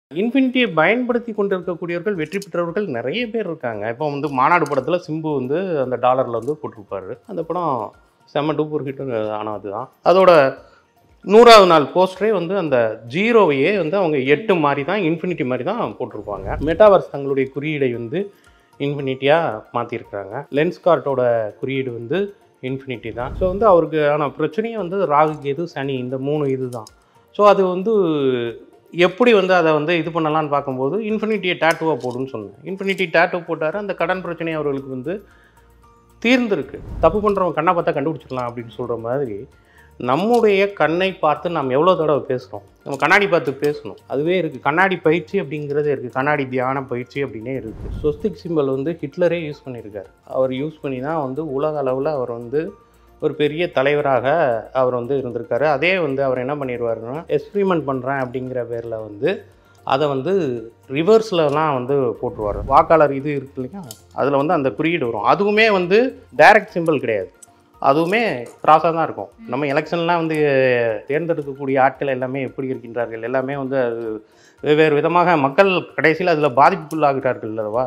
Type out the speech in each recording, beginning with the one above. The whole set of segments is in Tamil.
இன்ஃபினிட்டியை பயன்படுத்தி கொண்டிருக்கக்கூடியவர்கள் வெற்றி பெற்றவர்கள் நிறைய பேர் இருக்காங்க இப்போ வந்து மாநாடு படத்தில் சிம்பு வந்து அந்த டாலரில் வந்து போட்டிருப்பாரு அந்த படம் செம்ம டூப்பர் ஹிட் ஆனது தான் அதோட நூறாவது நாள் போஸ்டரே வந்து அந்த ஜீரோவையே வந்து அவங்க எட்டு மாதிரி தான் இன்ஃபினிட்டி மாதிரி தான் போட்டிருப்பாங்க மெட்டாவர்ஸ் தங்களுடைய குறியீடை வந்து இன்ஃபினிட்டியாக மாற்றிருக்கிறாங்க லென்ஸ்கார்ட்டோட குறியீடு வந்து இன்ஃபினிட்டி தான் ஸோ வந்து அவருக்கு ஆன பிரச்சனையே வந்து ராகு கேது சனி இந்த மூணு இது தான் ஸோ அது வந்து எப்படி வந்து அதை வந்து இது பண்ணலாம்னு பார்க்கும்போது இன்ஃபினிட்டியை டேட்டுவாக போடுன்னு சொன்னேன் இன்ஃபினிட்டி டேட்டு போட்டார் அந்த கடன் பிரச்சனை அவர்களுக்கு வந்து தீர்ந்திருக்கு தப்பு பண்ணுறவங்க கண்ணை பார்த்தா கண்டுபிடிச்சிடலாம் அப்படின்னு சொல்கிற மாதிரி நம்முடைய கண்ணை பார்த்து நாம் எவ்வளோ தடவை பேசுகிறோம் நம்ம கண்ணாடி பார்த்து பேசணும் அதுவே இருக்குது கண்ணாடி பயிற்சி அப்படிங்கிறதே இருக்குது கண்ணாடி தியான பயிற்சி அப்படின்னே இருக்குது சொஸ்திக் சிம்பல் வந்து ஹிட்லரே யூஸ் பண்ணியிருக்காரு அவர் யூஸ் பண்ணி தான் வந்து உலக அளவில் அவர் வந்து ஒரு பெரிய தலைவராக அவர் வந்து இருந்திருக்காரு அதே வந்து அவர் என்ன பண்ணிடுவாருன்னா எக்ஸ்பிரிமெண்ட் பண்ணுறேன் அப்படிங்கிற பேரில் வந்து அதை வந்து ரிவர்ஸ்லலாம் வந்து போட்டுருவார் வாக்காளர் இது இருக்கு இல்லையா அதில் வந்து அந்த குறியீடு வரும் அதுவுமே வந்து டைரக்ட் சிம்பிள் கிடையாது அதுவுமே கிராஸாக தான் இருக்கும் நம்ம எலெக்ஷன்லாம் வந்து தேர்ந்தெடுக்கக்கூடிய ஆட்கள் எல்லாமே எப்படி இருக்கின்றார்கள் எல்லாமே வந்து அது வெவ்வேறு விதமாக மக்கள் கடைசியில் அதில் பாதிப்புக்குள்ளாகிறார்கள் அல்லவா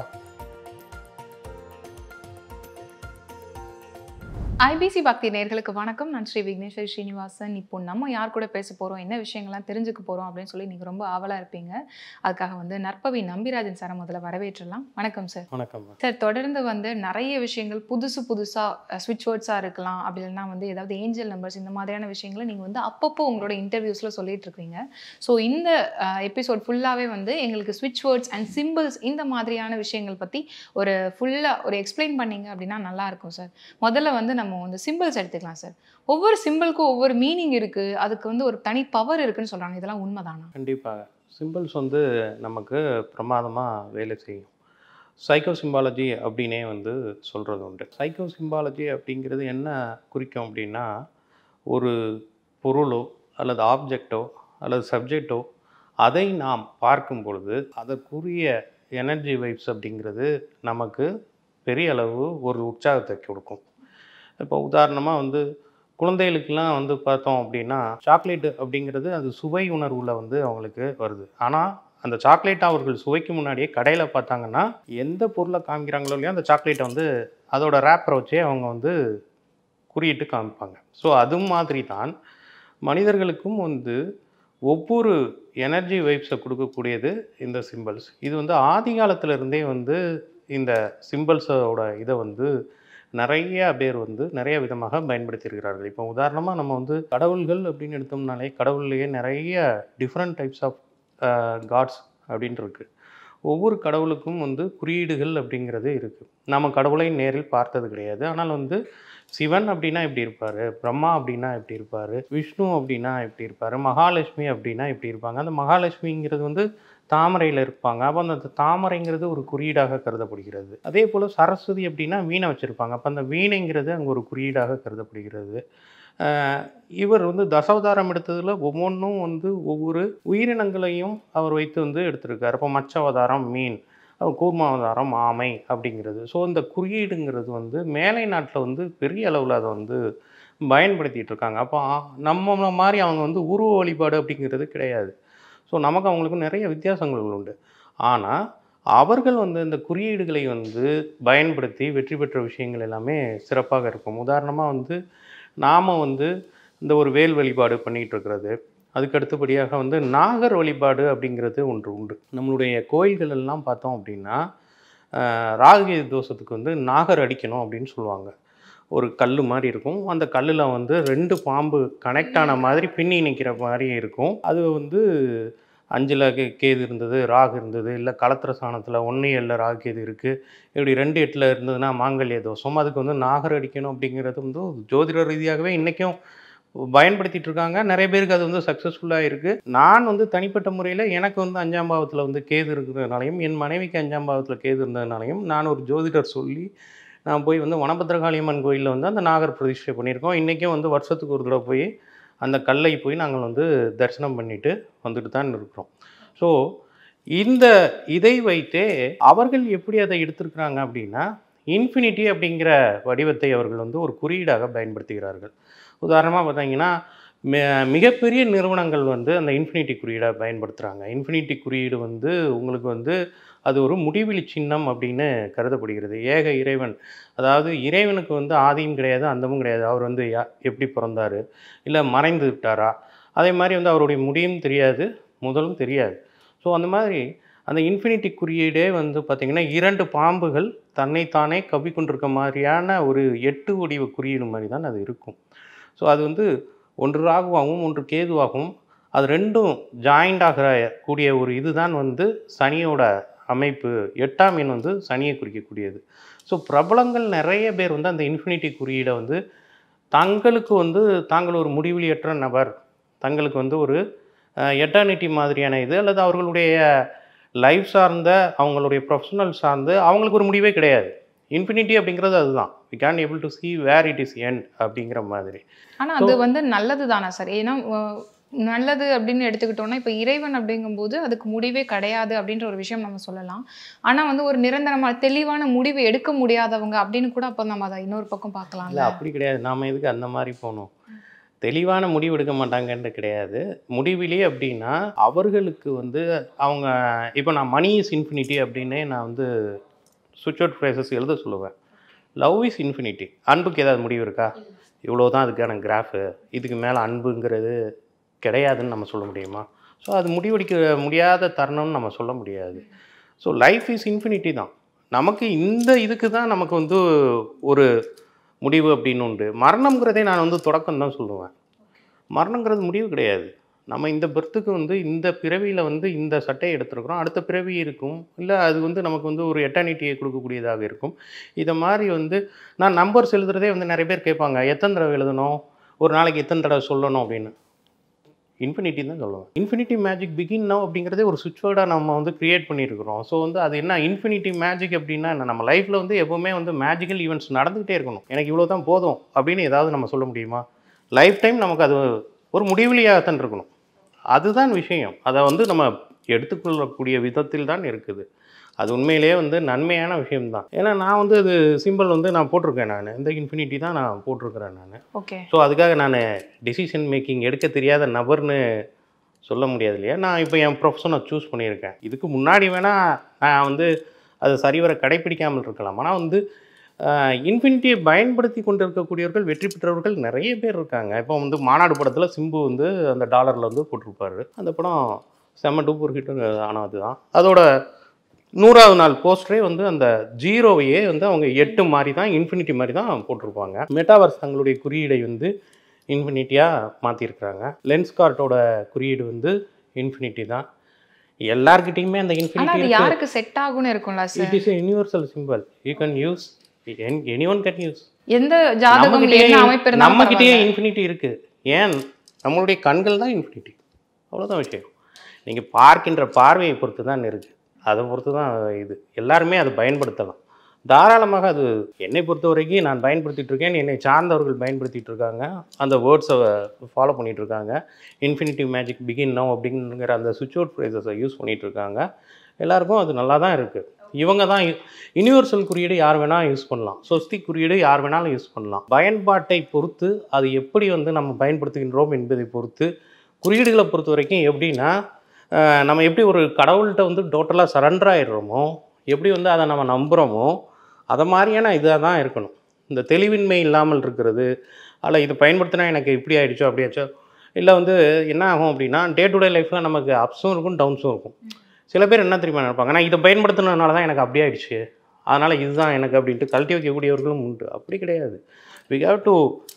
ஐபிசி பக்தி நேர்களுக்கு வணக்கம் நான் ஸ்ரீ விக்னேஸ்வரி ஸ்ரீனிவாசன் இப்போ நம்ம யார் கூட பேச போகிறோம் என்ன விஷயங்கள்லாம் தெரிஞ்சுக்க போகிறோம் அப்படின்னு சொல்லி நீங்கள் ரொம்ப ஆவலாக இருப்பீங்க அதுக்காக வந்து நற்பவி நம்பிராஜன் சாரை முதல்ல வரவேற்றலாம் வணக்கம் சார் வணக்கம் சார் தொடர்ந்து வந்து நிறைய விஷயங்கள் புதுசு புதுசாக ஸ்விட்ச் வேர்ட்ஸாக இருக்கலாம் அப்படி இல்லைன்னா வந்து ஏதாவது ஏஞ்சல் நம்பர்ஸ் இந்த மாதிரியான விஷயங்களை நீங்கள் வந்து அப்பப்போ உங்களோட இன்டர்வியூஸில் சொல்லிட்டு இருக்கீங்க ஸோ இந்த எபிசோட் ஃபுல்லாகவே வந்து எங்களுக்கு ஸ்விட்ச் வேர்ட்ஸ் அண்ட் சிம்பிள்ஸ் இந்த மாதிரியான விஷயங்கள் பற்றி ஒரு ஃபுல்லாக ஒரு எக்ஸ்பிளைன் பண்ணீங்க அப்படின்னா நல்லா இருக்கும் சார் முதல்ல வந்து நம்ம வந்து சிம்பிள்ஸ் எடுத்துக்கலாம் சார் ஒவ்வொரு சிம்பிளுக்கும் ஒவ்வொரு மீனிங் இருக்குது அதுக்கு வந்து ஒரு தனி பவர் இருக்குன்னு சொல்கிறாங்க இதெல்லாம் உண்மைதானா கண்டிப்பாக சிம்பிள்ஸ் வந்து நமக்கு பிரமாதமாக வேலை செய்யும் சைக்கோ சிம்பாலஜி அப்படின்னே வந்து சொல்கிறது உண்டு சைக்கோ சிம்பாலஜி அப்படிங்கிறது என்ன குறிக்கும் அப்படின்னா ஒரு பொருளோ அல்லது ஆப்ஜெக்டோ அல்லது சப்ஜெக்டோ அதை நாம் பார்க்கும் பொழுது அதற்குரிய எனர்ஜி வைப்ஸ் அப்படிங்கிறது நமக்கு பெரிய அளவு ஒரு உற்சாகத்தை கொடுக்கும் இப்போ உதாரணமாக வந்து குழந்தைகளுக்கெல்லாம் வந்து பார்த்தோம் அப்படின்னா சாக்லேட் அப்படிங்கிறது அது சுவை உணர்வில் வந்து அவங்களுக்கு வருது ஆனால் அந்த சாக்லேட்டை அவர்கள் சுவைக்கு முன்னாடியே கடையில் பார்த்தாங்கன்னா எந்த பொருளை காமிக்கிறாங்களோ இல்லையோ அந்த சாக்லேட்டை வந்து அதோட ரேப்பரை வச்சே அவங்க வந்து குறியிட்டு காமிப்பாங்க ஸோ அது மாதிரி தான் மனிதர்களுக்கும் வந்து ஒவ்வொரு எனர்ஜி வைப்ஸை கொடுக்கக்கூடியது இந்த சிம்பிள்ஸ் இது வந்து ஆதி காலத்துல இருந்தே வந்து இந்த சிம்பிள்ஸோட இதை வந்து நிறைய பேர் வந்து நிறைய விதமாக பயன்படுத்தியிருக்கிறார்கள் இப்போ உதாரணமாக நம்ம வந்து கடவுள்கள் அப்படின்னு எடுத்தோம்னாலே கடவுள்லேயே நிறைய டிஃப்ரெண்ட் டைப்ஸ் ஆஃப் காட்ஸ் அப்படின்ட்டு இருக்கு ஒவ்வொரு கடவுளுக்கும் வந்து குறியீடுகள் அப்படிங்கிறது இருக்குது நம்ம கடவுளை நேரில் பார்த்தது கிடையாது ஆனால் வந்து சிவன் அப்படின்னா எப்படி இருப்பார் பிரம்மா அப்படின்னா எப்படி இருப்பார் விஷ்ணு அப்படின்னா எப்படி இருப்பார் மகாலட்சுமி அப்படின்னா எப்படி இருப்பாங்க அந்த மகாலட்சுமிங்கிறது வந்து தாமரையில் இருப்பாங்க அப்போ அந்த தாமரைங்கிறது ஒரு குறியீடாக கருதப்படுகிறது அதே போல் சரஸ்வதி அப்படின்னா வீணை வச்சுருப்பாங்க அப்போ அந்த வீணைங்கிறது அங்கே ஒரு குறியீடாக கருதப்படுகிறது ஆஹ் இவர் வந்து தசாவதாரம் எடுத்ததில் ஒவ்வொன்றும் வந்து ஒவ்வொரு உயிரினங்களையும் அவர் வைத்து வந்து எடுத்திருக்காரு இப்போ மச்சவதாரம் மீன் அப்புறம் கூர்மாவதாரம் ஆமை அப்படிங்கிறது ஸோ இந்த குறியீடுங்கிறது வந்து மேலை நாட்டில் வந்து பெரிய அளவில் அதை வந்து பயன்படுத்திகிட்டு இருக்காங்க அப்போ ஆ- நம்ம மாதிரி அவங்க வந்து உருவ வழிபாடு அப்படிங்கிறது கிடையாது ஸோ நமக்கு அவங்களுக்கும் நிறைய வித்தியாசங்கள் உண்டு ஆனால் அவர்கள் வந்து இந்த குறியீடுகளை வந்து பயன்படுத்தி வெற்றி பெற்ற விஷயங்கள் எல்லாமே சிறப்பாக இருக்கும் உதாரணமாக வந்து நாம் வந்து இந்த ஒரு வேல் வழிபாடு பண்ணிகிட்டு இருக்கிறது அதுக்கு அடுத்தபடியாக வந்து நாகர் வழிபாடு அப்படிங்கிறது ஒன்று உண்டு நம்மளுடைய கோயில்கள் எல்லாம் பார்த்தோம் அப்படின்னா ஆஹ், ராகு தோஷத்துக்கு வந்து நாகர் அடிக்கணும் அப்படின்னு சொல்லுவாங்க ஒரு கல் மாதிரி இருக்கும் அந்த கல்லில் வந்து ரெண்டு பாம்பு கனெக்ட் ஆன மாதிரி பின்னி நிற்கிற மாதிரி இருக்கும் அது வந்து அஞ்சில் கே கேது இருந்தது ராகு இருந்தது இல்லை களத்திர சாணத்தில் ஒன்று ஏழில் ராகு கேது இருக்குது இப்படி ரெண்டு எட்டில் இருந்ததுன்னா மாங்கல்ய தோஷம் அதுக்கு வந்து நாகர் அடிக்கணும் அப்படிங்கிறது வந்து ஜோதிட ரீதியாகவே இன்றைக்கும் பயன்படுத்திட்டு இருக்காங்க நிறைய பேருக்கு அது வந்து சக்ஸஸ்ஃபுல்லாக இருக்குது நான் வந்து தனிப்பட்ட முறையில் எனக்கு வந்து அஞ்சாம் பாவத்தில் வந்து கேது இருக்கிறதுனாலையும் என் மனைவிக்கு அஞ்சாம் பாவத்தில் கேது இருந்ததுனாலையும் நான் ஒரு ஜோதிடர் சொல்லி நான் போய் வந்து வனபத்திரகாளியம்மன் கோயிலில் வந்து அந்த நாகர் பிரதிஷ்டை பண்ணியிருக்கோம் இன்றைக்கும் வந்து வருஷத்துக்கு ஒரு தடவை போய் அந்த கல்லை போய் நாங்கள் வந்து தரிசனம் பண்ணிட்டு வந்துட்டு தான் இருக்கிறோம் ஸோ இந்த இதை வைத்தே அவர்கள் எப்படி அதை எடுத்திருக்கிறாங்க அப்படின்னா இன்ஃபினிட்டி அப்படிங்கிற வடிவத்தை அவர்கள் வந்து ஒரு குறியீடாக பயன்படுத்துகிறார்கள் உதாரணமாக பார்த்தீங்கன்னா மி- மிகப்பெரிய நிறுவனங்கள் வந்து அந்த இன்ஃபினிட்டி குறியீடை பயன்படுத்துகிறாங்க இன்ஃபினிட்டி குறியீடு வந்து உங்களுக்கு வந்து அது ஒரு முடிவெளி சின்னம் அப்படின்னு கருதப்படுகிறது ஏக இறைவன் அதாவது இறைவனுக்கு வந்து ஆதியும் கிடையாது அந்தமும் கிடையாது அவர் வந்து யா எப்படி பிறந்தார் இல்லை மறைந்து விட்டாரா அதே மாதிரி வந்து அவருடைய முடியும் தெரியாது முதலும் தெரியாது ஸோ அந்த மாதிரி அந்த இன்ஃபினிட்டி குறியீடே வந்து பார்த்திங்கன்னா இரண்டு பாம்புகள் தன்னைத்தானே கவ்விக்கொண்டிருக்க மாதிரியான ஒரு எட்டு வடிவ குறியீடு மாதிரி தான் அது இருக்கும் ஸோ அது வந்து ஒன்று ராகுவாகவும் ஒன்று கேதுவாகவும் அது ரெண்டும் ஜாயிண்ட் ஆகிற கூடிய ஒரு இதுதான் வந்து சனியோட அமைப்பு எட்டாம் எண் வந்து சனியை குறிக்கக்கூடியது ஸோ பிரபலங்கள் நிறைய பேர் வந்து அந்த இன்ஃபினிட்டி குறியீடை வந்து தங்களுக்கு வந்து தாங்கள் ஒரு முடிவெளியற்ற நபர் தங்களுக்கு வந்து ஒரு எட்டர்னிட்டி மாதிரியான இது அல்லது அவர்களுடைய லைஃப் சார்ந்த அவங்களுடைய ப்ரொஃபஷனல் சார்ந்து அவங்களுக்கு ஒரு முடிவே கிடையாது இன்ஃபினிட்டி அப்படிங்கிறது அதுதான் we can able to see where it is end அப்படிங்கிற மாதிரி ஆனா அது வந்து நல்லது தானே சார் ஏன்னா அஹ், நல்லது அப்படின்னு எடுத்துக்கிட்டோம்னா இப்போ இறைவன் அப்படிங்கும்போது அதுக்கு முடிவே கிடையாது அப்படின்ற ஒரு விஷயம் நம்ம சொல்லலாம் ஆனா வந்து ஒரு நிரந்தரமான தெளிவான முடிவு எடுக்க முடியாதவங்க அப்படின்னு கூட அப்போ நம்ம அதை இன்னொரு பக்கம் இல்லை பார்க்கலாம்ல அப்படி கிடையாது நாம எதுக்கு அந்த மாதிரி போகணும் தெளிவான முடிவு எடுக்க மாட்டாங்கன்னு கிடையாது முடிவிலே அப்படின்னா அவர்களுக்கு வந்து அவங்க இப்போ நான் மணி இஸ் இன்ஃபினிட்டி அப்படின்னே நான் வந்து சுவிட்ச் அவுட் ஃப்ரேசஸ் எழுத சொல்லுவேன் லவ் இஸ் இன்ஃபினிட்டி அன்புக்கு ஏதாவது முடிவு இருக்கா இவ்வளோ தான் அதுக்கான கிராஃபு இதுக்கு மேலே அன்புங்கிறது கிடையாதுன்னு நம்ம சொல்ல முடியுமா ஸோ அது முடிவெடுக்க முடியாத தருணம்னு நம்ம சொல்ல முடியாது ஸோ லைஃப் இஸ் இன்ஃபினிட்டி தான் நமக்கு இந்த இதுக்கு தான் நமக்கு வந்து ஒரு முடிவு அப்படின்னு உண்டு மரணம்ங்கிறதே நான் வந்து தொடக்கம் தான் சொல்லுவேன் மரணங்கிறது முடிவு கிடையாது நம்ம இந்த பெர்த்துக்கு வந்து இந்த பிறவியில் வந்து இந்த சட்டையை எடுத்துருக்குறோம் அடுத்த பிறவி இருக்கும் இல்லை அது வந்து நமக்கு வந்து ஒரு எட்டர்னிட்டியை கொடுக்கக்கூடியதாக இருக்கும் இதை மாதிரி வந்து நான் நம்பர்ஸ் எழுதுறதே வந்து நிறைய பேர் கேட்பாங்க எத்தனை தடவை எழுதணும் ஒரு நாளைக்கு எத்தனை தடவை சொல்லணும் அப்படின்னு இன்ஃபினிட்டி தான் சொல்லுவேன் இன்ஃபினிட்டி மேஜிக் பிகின் நவ் அப்படிங்கிறதே ஒரு சுவிட்ச் வேர்டாக நம்ம வந்து கிரியேட் பண்ணியிருக்கிறோம் ஸோ வந்து அது என்ன இன்ஃபினிட்டி மேஜிக் அப்படின்னா என்ன நம்ம லைஃப்பில் வந்து எப்போவுமே வந்து மேஜிக்கல் ஈவெண்ட்ஸ் நடந்துகிட்டே இருக்கணும் எனக்கு இவ்வளோ தான் போதும் அப்படின்னு ஏதாவது நம்ம சொல்ல முடியுமா லைஃப் டைம் நமக்கு அது ஒரு முடிவெளியாகத்தான் இருக்கணும் அதுதான் விஷயம் அதை வந்து நம்ம எடுத்துக்கொள்ளக்கூடிய விதத்தில் தான் இருக்குது அது உண்மையிலேயே வந்து நன்மையான விஷயம்தான் ஏன்னா நான் வந்து அது சிம்பிள் வந்து நான் போட்டிருக்கேன் நான் இந்த இன்ஃபினிட்டி தான் நான் போட்டிருக்கிறேன் நான் ஓகே ஸோ அதுக்காக நான் டிசிஷன் மேக்கிங் எடுக்க தெரியாத நபர்னு சொல்ல முடியாது இல்லையா நான் இப்போ என் ப்ரொஃபஷனை சூஸ் பண்ணியிருக்கேன் இதுக்கு முன்னாடி வேணால் நான் வந்து அது சரிவர கடைப்பிடிக்காமல் இருக்கலாம் ஆனால் வந்து இன்ஃபினிட்டியை பயன்படுத்தி கொண்டு இருக்கக்கூடியவர்கள் வெற்றி பெற்றவர்கள் நிறைய பேர் இருக்காங்க இப்போ வந்து மாநாடு படத்தில் சிம்பு வந்து அந்த டாலரில் வந்து போட்டிருப்பாரு அந்த படம் செம்ம டூப்பர் ஹிட் ஆனது தான் அதோட நூறாவது நாள் போஸ்டரே வந்து அந்த ஜீரோவையே வந்து அவங்க எட்டு மாதிரி தான் இன்ஃபினிட்டி மாதிரி தான் போட்டிருப்பாங்க மெட்டாவர்ஸ் தங்களுடைய குறியீடை வந்து இன்ஃபினிட்டியாக மாற்றிருக்கிறாங்க லென்ஸ் கார்ட்டோட குறியீடு வந்து இன்ஃபினிட்டி தான் எல்லார்கிட்டயுமே அந்த ஆனா இன்ஃபினிட்டி அது யாருக்கு செட் ஆகும்னு இருக்கும்ல it sir is universal simple you can use any one can use எந்த ஜாதகம் என்ன அமைப்பு இருந்தாலும் நம்மகிட்டயே பரவாயில்ல. இன்ஃபினிட்டி இருக்குது ஏன் நம்மளுடைய கண்கள் தான் இன்ஃபினிட்டி அவ்வளோதான் விஷயம் நீங்கள் பார்க்கின்ற பார்வையை பொறுத்து தான் இருக்குது அதை பொறுத்து தான் இது எல்லாருமே அதை பயன்படுத்தலாம் தாராளமாக அது என்னை பொறுத்த வரைக்கும் நான் பயன்படுத்திட்டு இருக்கேன் என்னை சார்ந்தவர்கள் பயன்படுத்திட்டு இருக்காங்க அந்த வேர்ட்ஸை ஃபாலோ பண்ணிட்டு இருக்காங்க இன்ஃபினிட்டிவ் மேஜிக் பிகின் நோ அப்படிங்கிற அந்த சுவிட்ச் அவுட் ஃப்ரேசஸை யூஸ் பண்ணிட்டு இருக்காங்க எல்லாருக்கும் அது நல்லா தான் இருக்குது இவங்க தான் யூனிவர்சல் குறியீடு யார் வேணாலும் யூஸ் பண்ணலாம் சொஸ்தி குறியீடு யார் வேணாலும் யூஸ் பண்ணலாம் பயன்பாட்டை பொறுத்து அது எப்படி வந்து நம்ம பயன்படுத்துகின்றோம் என்பதை பொறுத்து குறியீடுகளை பொறுத்த வரைக்கும் எப்படின்னா அஹ், நம்ம எப்படி ஒரு கடவுள்கிட்ட வந்து டோட்டலாக சரண்டர் ஆயிடுறோமோ எப்படி வந்து அதை நம்ம நம்புகிறோமோ அதை மாதிரியான இதாக தான் இருக்கணும் இந்த தெளிவின்மை இல்லாமல் இருக்கிறது அல்ல இது பயன்படுத்தினா எனக்கு இப்படி ஆயிடுச்சோ அப்படி ஆச்சோ இல்லை வந்து என்ன ஆகும் அப்படின்னா டே டு டே லைஃப்பில் நமக்கு அப்ஸும் இருக்கும் டவுன்ஸும் இருக்கும் சில பேர் என்ன தெரியுமா நினைப்பாங்க நான் இதை பயன்படுத்தினதுனால தான் எனக்கு அப்படி ஆயிடுச்சு அதனால் இதுதான் எனக்கு அப்படின்ட்டு கழட்டி வைக்கக்கூடியவர்களும் உண்டு அப்படி கிடையாது we have to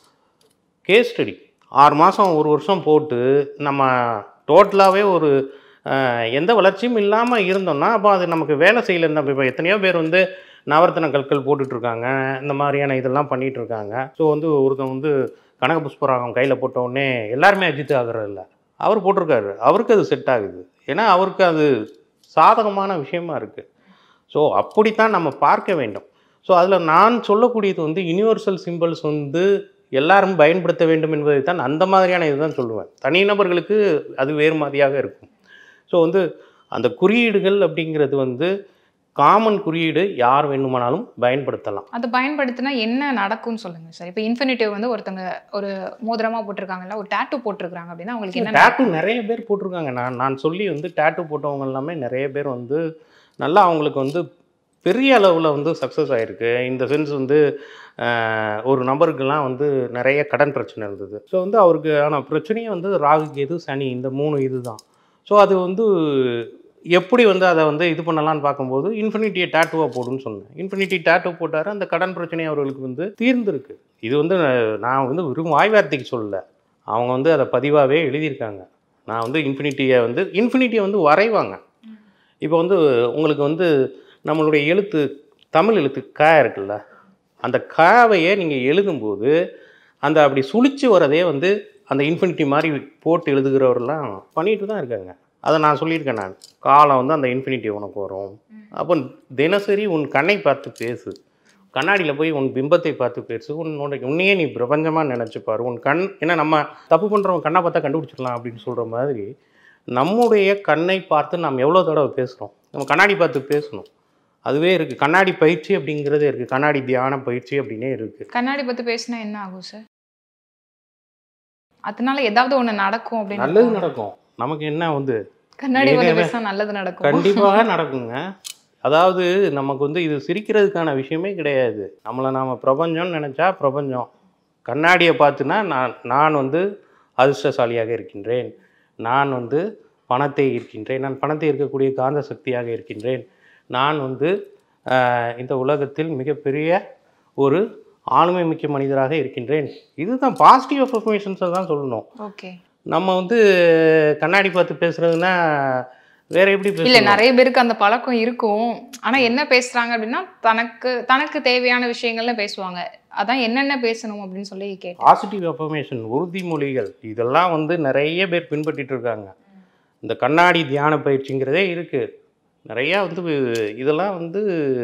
case study ஆறு மாதம் ஒரு வருஷம் போட்டு நம்ம டோட்டலாகவே ஒரு அஹ், எந்த வளர்ச்சியும் இல்லாமல் இருந்தோம்னா அப்போ அது நமக்கு வேலை செய்யலைன்னு இப்போ எத்தனையோ பேர் வந்து நவரத்தின கற்கள் போட்டுட்ருக்காங்க இந்த மாதிரியான இதெல்லாம் பண்ணிட்டு இருக்காங்க ஸோ வந்து ஒருத்தன் வந்து கனக புஷ்பராகம் கையில் போட்ட உடனே எல்லாருமே அஜித் ஆகிறது இல்லை அவர் போட்டிருக்காரு அவருக்கு அது செட் ஆகுது ஏன்னா அவருக்கு அது சாதகமான விஷயமா இருக்குது ஸோ அப்படித்தான் நம்ம பார்க்க வேண்டும் ஸோ அதில் நான் சொல்லக்கூடியது வந்து யுனிவர்சல் சிம்பிள்ஸ் வந்து எல்லாரும் பயன்படுத்த வேண்டும் என்பதை தான் அந்த மாதிரியான இதுதான் சொல்லுவேன் தனிநபர்களுக்கு அது வேறு மாதிரியாக இருக்கும் ஸோ வந்து அந்த குறியீடுகள் அப்படிங்கிறது வந்து காமன் குறியீடு யார் வேணுமானாலும் பயன்படுத்தலாம் அதை பயன்படுத்தினா என்ன நடக்கும்னு சொல்லுங்க சார் இப்போ இன்ஃபினிட்டிவ் வந்து ஒருத்தங்க ஒரு மோதிரமா போட்டிருக்காங்கல்ல ஒரு டேட்டூ போட்டிருக்காங்க அப்படின்னா அவங்களுக்கு என்ன டேட்டூ நிறைய பேர் போட்டிருக்காங்க நான் நான் சொல்லி வந்து டேட்டூ போட்டவங்க எல்லாமே நிறைய பேர் வந்து நல்லா அவங்களுக்கு வந்து பெரிய அளவில் வந்து சக்ஸஸ் ஆகிருக்கு இந்த சென்ஸ் வந்து ஆஹ், ஒரு நபருக்கெல்லாம் வந்து நிறைய கடன் பிரச்சனை இருந்தது ஸோ வந்து அவருக்கு ஆனால் பிரச்சனையே வந்து ராகு கேது சனி இந்த மூணு இது தான் ஸோ அது வந்து எப்படி வந்து அதை வந்து இது பண்ணலாம்னு பார்க்கும்போது இன்ஃபினிட்டியை டேட்டுவாக போடுன்னு சொன்னேன் இன்ஃபினிட்டி டேட்டூ போட்டார் அந்த கடன் பிரச்சனை அவர்களுக்கு வந்து தீர்ந்திருக்கு இது வந்து நான் வந்து வெறும் வாய் வார்த்தைக்கு சொல்லல அவங்க வந்து அதை பதிவாகவே எழுதியிருக்காங்க நான் வந்து இன்ஃபினிட்டியை வந்து இன்ஃபினிட்டியை வந்து வரைவாங்க இப்போ வந்து உங்களுக்கு வந்து நம்மளுடைய எழுத்து தமிழ் எழுத்து க இருக்குல்ல அந்த காவையே நீங்கள் எழுதும்போது அந்த அப்படி சுழிச்சு வரதே வந்து அந்த இன்ஃபினிட்டி மாதிரி போட்டு எழுதுகிறவரெல்லாம் பண்ணிட்டு தான் இருக்காங்க அதை நான் சொல்லியிருக்கேன் நான் காலம் வந்து அந்த இன்ஃபினிட்டி உனக்கு வரும் அப்போ தினசரி உன் கண்ணை பார்த்து பேசு கண்ணாடியில் போய் உன் பிம்பத்தை பார்த்து பேசு உன்னோட உன்னையே நீ பிரபஞ்சமாக நினச்சிப்பாரு உன் கண் ஏன்னா நம்ம தப்பு பண்ணுறவங்க கண்ணை பார்த்தா கண்டுபிடிச்சிடலாம் அப்படின்னு சொல்கிற மாதிரி நம்முடைய கண்ணை பார்த்து நாம் எவ்வளோ தடவை பேசுகிறோம் நம்ம கண்ணாடி பார்த்து பேசணும் அதுவே இருக்குது கண்ணாடி பயிற்சி அப்படிங்கிறதே இருக்குது கண்ணாடி தியான பயிற்சி அப்படின்னே இருக்குது கண்ணாடி பத்தி பேசினா என்ன ஆகும் சார் அதனால ஏதாவது ஒண்ணு நடக்கும் அப்படின்னு நல்லது நடக்கும் நமக்கு என்ன வந்து கண்ணாடி பத்தி ஏற்கனவே- பேசினா நல்லது நடக்கும் கண்டிப்பாக நடக்குங்க அதாவது நமக்கு வந்து இது சிரிக்கிறதுக்கான விஷயமே கிடையாது நம்மளை நாம் பிரபஞ்சம்னு நினச்சா பிரபஞ்சம் கண்ணாடியை பார்த்துனா நான் நான் வந்து அதிர்ஷ்டசாலியாக இருக்கின்றேன் நான் வந்து பணத்தை இருக்கின்றேன் நான் பணத்தை இருக்கக்கூடிய காந்த சக்தியாக இருக்கின்றேன் நான் வந்து ஆஹ், இந்த உலகத்தில் மிகப்பெரிய ஒரு ஆளுமை மிக்க மனிதராக இருக்கின்றேன் இதுதான் பாசிட்டிவ் அஃபர்மேஷன்ஸை தான் சொல்லணும் ஓகே நம்ம வந்து கண்ணாடி பார்த்து பேசுறதுன்னா வேற எப்படி இல்ல பேசணும் நிறைய பேருக்கு அந்த பழக்கம் இருக்கும் ஆனா என்ன பேசுறாங்க அப்படின்னா தனக்கு தனக்கு தேவையான விஷயங்கள்ல பேசுவாங்க அதான் என்னென்ன பேசணும் அப்படின்னு சொல்லி கேட்டேன் பாசிட்டிவ் அஃபர்மேஷன் உறுதிமொழிகள் இதெல்லாம் வந்து நிறைய பேர் பின்பற்றிட்டு இருக்காங்க இந்த கண்ணாடி தியான பயிற்சிங்கிறதே இருக்கு நிறையா வந்து இதெல்லாம் வந்து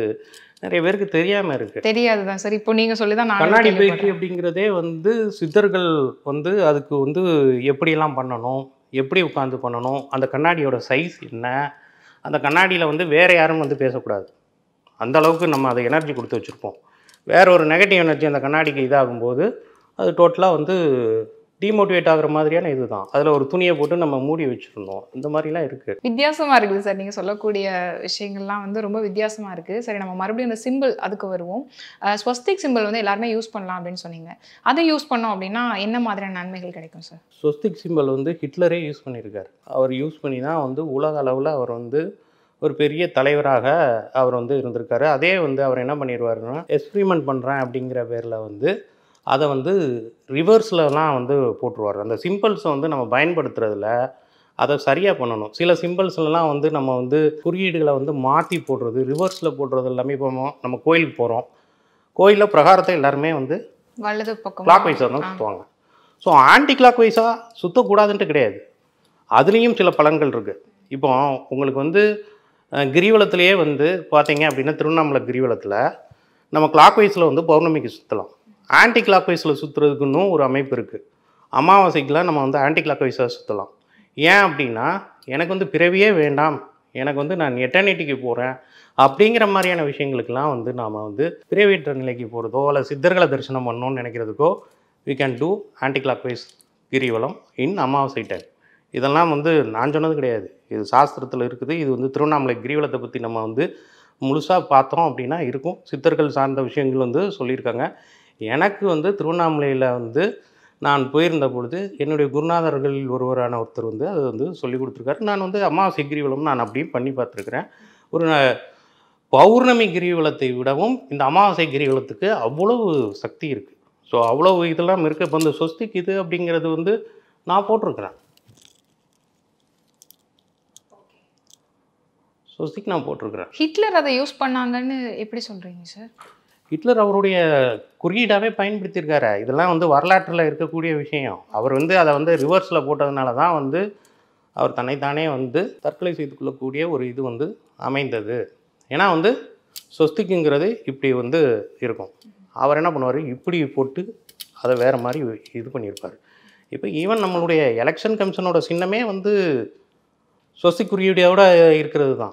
நிறைய பேருக்கு தெரியாம இருக்கு தெரியாதுதான் சார் இப்போ நீங்க சொல்லிதான் நான் கண்ணாடி பயிற்சி அப்படிங்கிறதே வந்து சித்தர்கள் வந்து அதுக்கு வந்து எப்படியெல்லாம் பண்ணணும் எப்படி உட்காந்து பண்ணணும் அந்த கண்ணாடியோட சைஸ் என்ன அந்த கண்ணாடியில் வந்து வேறு யாரும் வந்து பேசக்கூடாது அந்த அளவுக்கு நம்ம அதை எனர்ஜி கொடுத்து வச்சுருப்போம் வேற ஒரு நெகட்டிவ் எனர்ஜி அந்த கண்ணாடிக்கு இதாகும்போது அது டோட்டலாக வந்து டிமோட்டிவேட் ஆகுற மாதிரியான இதுதான் அதில் ஒரு துணியை போட்டு நம்ம மூடி வச்சுருந்தோம் இந்த மாதிரிலாம் இருக்குது வித்தியாசமா இருக்குது சார் நீங்க சொல்லக்கூடிய விஷயங்கள்லாம் வந்து ரொம்ப வித்தியாசமா இருக்கு சரி நம்ம மறுபடியும் அந்த சிம்பிள் அதுக்கு வருவோம் அஹ் ஸ்வஸ்திக் சிம்பிள் வந்து எல்லாருமே யூஸ் பண்ணலாம் அப்படின்னு சொன்னீங்க அதை யூஸ் பண்ணோம் அப்படின்னா என்ன மாதிரியான நன்மைகள் கிடைக்கும் சார் ஸ்வஸ்திக் சிம்பல் வந்து ஹிட்லரே யூஸ் பண்ணியிருக்கார் அவர் யூஸ் பண்ணி தான் வந்து உலக அளவில் அவர் வந்து ஒரு பெரிய தலைவராக அவர் வந்து இருந்திருக்காரு அதே வந்து அவர் என்ன பண்ணிடுவாருன்னா எக்ஸ்பிரிமெண்ட் பண்ணுறேன் அப்படிங்கிற பேரில் வந்து அதை வந்து ரிவர்ஸ்லலாம் வந்து போட்டுருவார் அந்த சிம்பிள்ஸை வந்து நம்ம பயன்படுத்துறதுல அதை சரியாக பண்ணணும் சில சிம்பிள்ஸ்லாம் வந்து நம்ம வந்து குறியீடுகளை வந்து மாற்றி போடுறது ரிவர்ஸில் போடுறது எல்லாமே இப்போ நம்ம கோயிலுக்கு போகிறோம் கோயிலில் பிரகாரத்தை எல்லாருமே வந்து வலது பக்கம் கிளாக் வைஸாக தான் சுற்றுவாங்க ஸோ ஆன்டி கிளாக் வைஸாக சுற்றக்கூடாதுன்ட்டு கிடையாது அதுலேயும் சில பலன்கள் இருக்குது இப்போ உங்களுக்கு வந்து அஹ், கிரிவலத்திலேயே வந்து பார்த்தீங்க அப்படின்னா திருவண்ணாமலை கிரிவலத்தில் நம்ம கிளாக் வைஸில் வந்து பௌர்ணமிக்கு சுற்றலாம் ஆன்டி கிளாக் வைஸில் சுற்றுறதுக்குன்னு ஒரு அமைப்பு இருக்குது அமாவாசைக்கெலாம் நம்ம வந்து ஆன்டி கிளாக் வைஸாக சுற்றலாம் ஏன் அப்படின்னா எனக்கு வந்து பிறவியே வேண்டாம் எனக்கு வந்து நான் எட்டர்னிட்டிக்கு போகிறேன் அப்படிங்கிற மாதிரியான விஷயங்களுக்கெல்லாம் வந்து நாம் வந்து பிறவியற்ற நிலைக்கு போகிறதோ அல்ல சித்தர்களை தரிசனம் பண்ணணும்னு நினைக்கிறதுக்கோ we can do anticlockwise கிரிவலம் இன் அமாவாசை டைம் இதெல்லாம் வந்து நான் சொன்னது கிடையாது இது சாஸ்திரத்தில் இருக்குது இது வந்து திருவண்ணாமலை கிரிவலத்தை பற்றி நம்ம வந்து முழுசாக பார்த்தோம் அப்படின்னா இருக்கும் சித்தர்கள் சார்ந்த விஷயங்கள் வந்து சொல்லியிருக்காங்க எனக்கு வந்து திருவண்ணாமலையில் வந்து நான் போயிருந்த பொழுது என்னுடைய குருநாதர்களில் ஒருவரான ஒருத்தர் வந்து அது வந்து சொல்லி கொடுத்துருக்காரு நான் வந்து அமாவாசை கிரிவலம் நான் அப்படியும் பண்ணி பார்த்துருக்குறேன் ஒரு ந- பௌர்ணமி கிரிவலத்தை விடவும் இந்த அமாவாசை கிரிவலத்துக்கு அவ்வளவு சக்தி இருக்குது ஸோ அவ்வளவு இதெல்லாம் இருக்குது இப்போ இந்த சொஸ்திக் இது அப்படிங்கிறது வந்து நான் போட்டிருக்கிறேன் சொஸ்திக் நான் போட்டிருக்கிறேன் ஹிட்லர் அதை யூஸ் பண்ணாங்கன்னு எப்படி சொல்றீங்க சார் ஹிட்லர் அவருடைய குறியீடாகவே பயன்படுத்தியிருக்காரு இதெல்லாம் வந்து வரலாற்றில் இருக்கக்கூடிய விஷயம் அவர் வந்து அதை வந்து ரிவர்ஸில் போட்டதுனால தான் வந்து அவர் தன்னைத்தானே வந்து தற்கொலை செய்து கொள்ளக்கூடிய ஒரு இது வந்து அமைந்தது ஏன்னா வந்து சொஸ்திக்குங்கிறது இப்படி வந்து இருக்கும் அவர் என்ன பண்ணுவார் இப்படி போட்டு அதை வேறு மாதிரி இது பண்ணியிருப்பார் இப்போ ஈவன் நம்மளுடைய எலெக்ஷன் கமிஷனோட சின்னமே வந்து சொஸ்திக் குறியீடோட இருக்கிறது தான்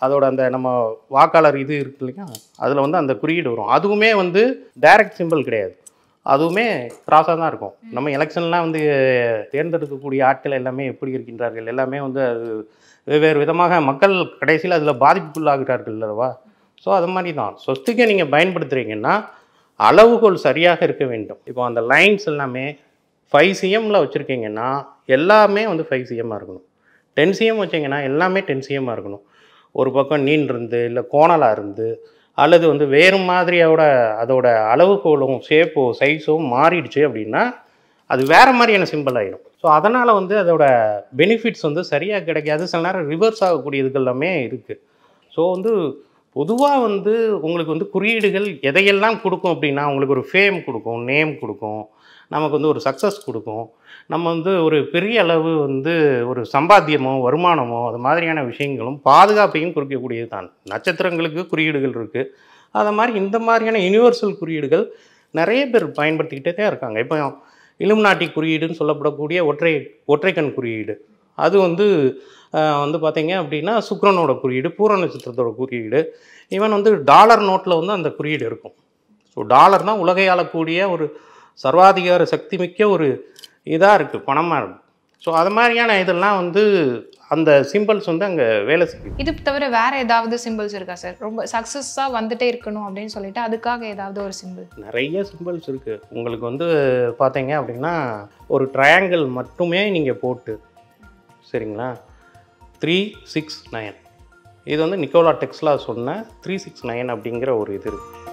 அதோட அந்த நம்ம வாக்காளர் இது இருக்கு இல்லையா அதில் வந்து அந்த குறியீடு வரும் அதுவுமே வந்து டைரக்ட் சிம்பிள் கிடையாது அதுவுமே கிராஸாக தான் இருக்கும் நம்ம எலெக்ஷன்லாம் வந்து தேர்ந்தெடுக்கக்கூடிய ஆட்கள் எல்லாமே எப்படி இருக்கின்றார்கள் எல்லாமே வந்து அது வெவ்வேறு விதமாக மக்கள் கடைசியில் அதில் பாதிப்புக்குள்ளாகிறார்கள் அல்லவா ஸோ அது மாதிரி தான் சொத்துக்கை நீங்கள் பயன்படுத்துகிறீங்கன்னா அளவுகோல் சரியாக இருக்க வேண்டும் இப்போ அந்த லைன்ஸ் எல்லாமே ஃபைவ் சிஎம்மில் வச்சுருக்கீங்கன்னா எல்லாமே வந்து ஃபைவ் சிஎம்மாக இருக்கணும் டென் சிஎம் வச்சிங்கன்னா எல்லாமே டென் சிஎம்மாக இருக்கணும் ஒரு பக்கம் நீன் இருந்து இல்லை கோணலாக இருந்து அல்லது வந்து வேறு மாதிரியோட அதோட அளவுகோலும் ஷேப்போ சைஸோ மாறிடுச்சு அப்படின்னா அது வேறு மாதிரியான சிம்பிள் ஆயிடும் ஸோ அதனால் வந்து அதோட பெனிஃபிட்ஸ் வந்து சரியாக கிடைக்காது சில நேரம் ரிவர்ஸ் ஆகக்கூடியதுக்கு எல்லாமே இருக்குது ஸோ வந்து பொதுவாக வந்து உங்களுக்கு வந்து குறியீடுகள் எதையெல்லாம் கொடுக்கும் அப்படின்னா உங்களுக்கு ஒரு ஃபேம் கொடுக்கும் நேம் கொடுக்கும் நமக்கு வந்து ஒரு சக்ஸஸ் கொடுக்கும் நம்ம வந்து ஒரு பெரிய அளவு வந்து ஒரு சம்பாத்தியமோ வருமானமோ அது மாதிரியான விஷயங்களும் பாதுகாப்பையும் குறிக்கக்கூடியது தான் நட்சத்திரங்களுக்கு குறியீடுகள் இருக்குது அது மாதிரி இந்த மாதிரியான யுனிவர்சல் குறியீடுகள் நிறைய பேர் பயன்படுத்திக்கிட்டே தான் இருக்காங்க இப்போ இலுமினாட்டி குறியீடுன்னு சொல்லப்படக்கூடிய ஒற்றை ஒற்றைக்கண் குறியீடு அது வந்து ஆஹ், வந்து பார்த்தீங்க அப்படின்னா சுக்கிரனோட குறியீடு பூர நட்சத்திரத்தோட குறியீடு ஈவன் வந்து டாலர் நோட்டில் வந்து அந்த குறியீடு இருக்கும் ஸோ டாலர் தான் உலகை ஆளக்கூடிய ஒரு சர்வாதிகார சக்தி மிக்க ஒரு இதாக இருக்குது பணமாக இருக்குது ஸோ அது மாதிரியான இதெல்லாம் வந்து அந்த சிம்பிள்ஸ் வந்து அங்கே வேலை செய்யும் இது தவிர வேற ஏதாவது சிம்பிள்ஸ் இருக்கா சார் ரொம்ப சக்ஸஸாக வந்துட்டே இருக்கணும் அப்படின்னு சொல்லிட்டு அதுக்காக ஏதாவது ஒரு சிம்பிள் நிறைய சிம்பிள்ஸ் இருக்குது உங்களுக்கு வந்து பார்த்தீங்க அப்படின்னா ஒரு ட்ரையாங்கிள் மட்டுமே நீங்கள் போட்டு சரிங்களா த்ரீ சிக்ஸ் நைன் இது வந்து நிக்கோலா டெக்ஸ்லா சொன்ன த்ரீ சிக்ஸ் நைன் அப்படிங்கிற ஒரு இது இருக்குது